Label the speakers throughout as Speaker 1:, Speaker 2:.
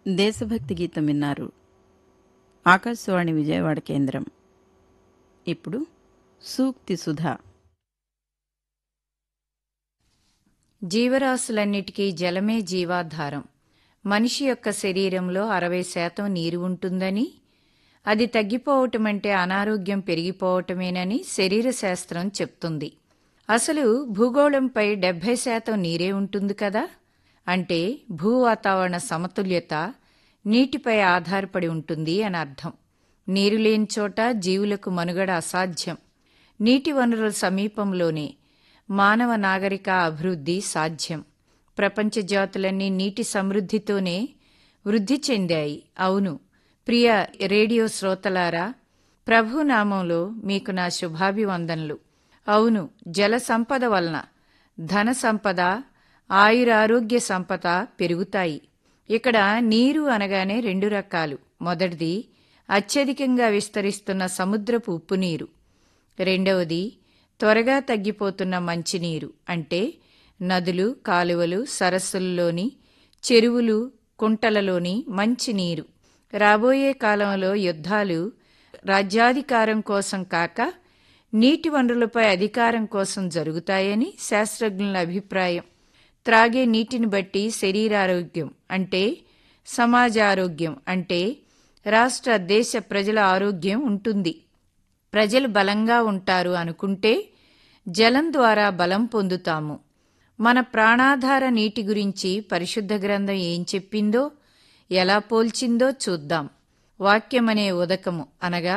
Speaker 1: దేశభక్తి గీతం విన్నారు ఆకాశవాణి విజయవాడ కేంద్రం ఇప్పుడు సూక్తి సుధా
Speaker 2: జీవరాశులన్నిటికీ జలమే జీవాధారం మనిషి యొక్క శరీరంలో అరవై శాతం నీరు ఉంటుందని అది తగ్గిపోవటమంటే అనారోగ్యం పెరిగిపోవటమేనని శరీర శాస్త్రం చెప్తుంది అసలు భూగోళంపై డెబ్బై శాతం నీరే ఉంటుంది కదా అంటే భూ వాతావరణ సమతుల్యత నీటిపై ఆధారపడి ఉంటుంది అని అర్థం నీరు లేని చోట జీవులకు మనుగడ అసాధ్యం నీటి వనరుల సమీపంలోనే మానవ నాగరిక అభివృద్ధి సాధ్యం ప్రపంచ జాతులన్నీ నీటి సమృద్ధితోనే వృద్ధి చెందాయి అవును ప్రియ రేడియో శ్రోతలారా ప్రభునామంలో మీకు నా శుభాభివందనలు అవును జల సంపద వలన ధన సంపద ఆయురారోగ్య సంపద పెరుగుతాయి ఇక్కడ నీరు అనగానే రెండు రకాలు మొదటిది అత్యధికంగా విస్తరిస్తున్న సముద్రపు ఉప్పు నీరు రెండవది త్వరగా తగ్గిపోతున్న మంచినీరు అంటే నదులు కాలువలు సరస్సుల్లోని చెరువులు కుంటలలోని మంచినీరు రాబోయే కాలంలో యుద్ధాలు రాజ్యాధికారం కోసం కాక నీటి వనరులపై అధికారం కోసం జరుగుతాయని శాస్త్రజ్ఞుల అభిప్రాయం త్రాగే నీటిని బట్టి శరీరారోగ్యం అంటే సమాజారోగ్యం అంటే రాష్ట్ర దేశ ప్రజల ఆరోగ్యం ఉంటుంది ప్రజలు బలంగా ఉంటారు అనుకుంటే జలం ద్వారా బలం పొందుతాము మన ప్రాణాధార నీటి గురించి పరిశుద్ధ గ్రంథం ఏం చెప్పిందో ఎలా పోల్చిందో చూద్దాం వాక్యమనే ఉదకము అనగా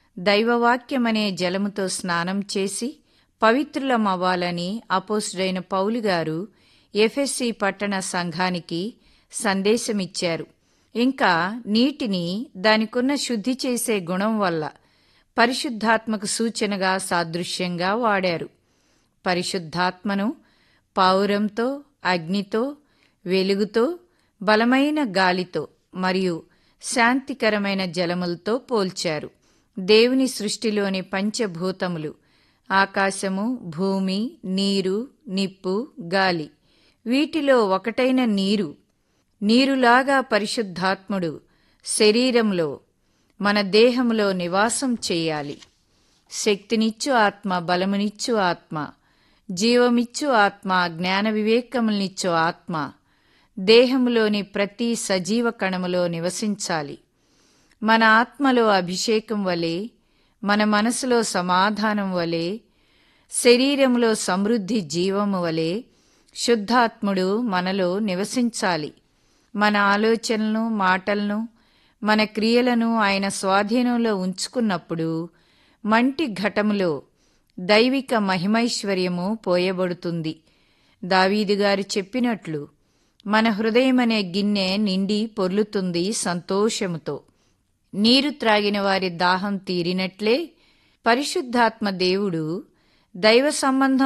Speaker 2: దైవవాక్యమనే జలముతో స్నానం చేసి పవిత్రులమవ్వాలని అపోసుడైన పౌలు గారు ఎఫ్ఎస్సి పట్టణ సంఘానికి సందేశమిచ్చారు ఇంకా నీటిని దానికున్న శుద్ధి చేసే గుణం వల్ల పరిశుద్ధాత్మకు సూచనగా సాదృశ్యంగా వాడారు పరిశుద్ధాత్మను పావురంతో అగ్నితో వెలుగుతో బలమైన గాలితో మరియు శాంతికరమైన జలములతో పోల్చారు దేవుని సృష్టిలోని పంచభూతములు ఆకాశము భూమి నీరు నిప్పు గాలి వీటిలో ఒకటైన నీరు నీరులాగా పరిశుద్ధాత్ముడు శరీరంలో మన దేహంలో నివాసం చేయాలి శక్తినిచ్చు ఆత్మ బలమునిచ్చు ఆత్మ జీవమిచ్చు ఆత్మ జ్ఞాన వివేకములనిచ్చు ఆత్మ దేహంలోని ప్రతి సజీవ కణములో నివసించాలి మన ఆత్మలో అభిషేకం వలె మన మనసులో సమాధానం వలె శరీరంలో సమృద్ధి జీవము వలె శుద్ధాత్ముడు మనలో నివసించాలి మన ఆలోచనలను మాటలను మన క్రియలను ఆయన స్వాధీనంలో ఉంచుకున్నప్పుడు మంటి ఘటములో దైవిక మహిమైశ్వర్యము పోయబడుతుంది దావీదుగారు చెప్పినట్లు మన హృదయమనే గిన్నె నిండి పొర్లుతుంది సంతోషముతో నీరు త్రాగిన వారి దాహం తీరినట్లే పరిశుద్ధాత్మ దేవుడు దైవ సంబంధం